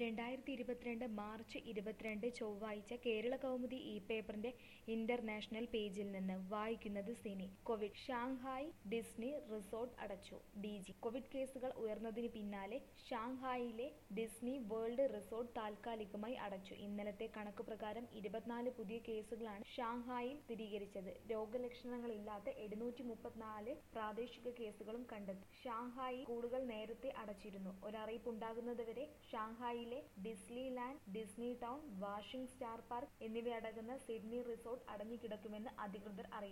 രണ്ടായിരത്തി ഇരുപത്തിരണ്ട് മാർച്ച് ഇരുപത്തിരണ്ട് ചൊവ്വാഴ്ച കേരള കൗമുദി ഇ പേപ്പറിന്റെ ഇന്റർനാഷണൽ പേജിൽ നിന്ന് വായിക്കുന്നത് സിനി Covid Shanghai Disney resort D G ജി കോവിഡ് കേസുകൾ ഉയർന്നതിന് പിന്നാലെ ഷാങ്ഹായിലെ ഡിസ്നി വേൾഡ് റിസോർട്ട് താൽക്കാലികമായി അടച്ചു ഇന്നലത്തെ കണക്ക് പ്രകാരം ഇരുപത്തിനാല് പുതിയ കേസുകളാണ് ഷാങ്ഹായിൽ സ്ഥിരീകരിച്ചത് രോഗലക്ഷണങ്ങളില്ലാത്ത എഴുന്നൂറ്റി മുപ്പത്തിനാല് പ്രാദേശിക കേസുകളും കണ്ടെത്തി ഷാങ്ഹായി സ്കൂളുകൾ നേരത്തെ അടച്ചിരുന്നു ഒരറിയിപ്പുണ്ടാകുന്നതുവരെ ഷാങ്ഹായിലെ Disneyland Disney town wishing star park എന്നിവയടങ്ങുന്ന സിഡ്നി റിസോർട്ട് അടഞ്ഞുകിടക്കുമെന്ന് അധികൃതർ അറിയിച്ചു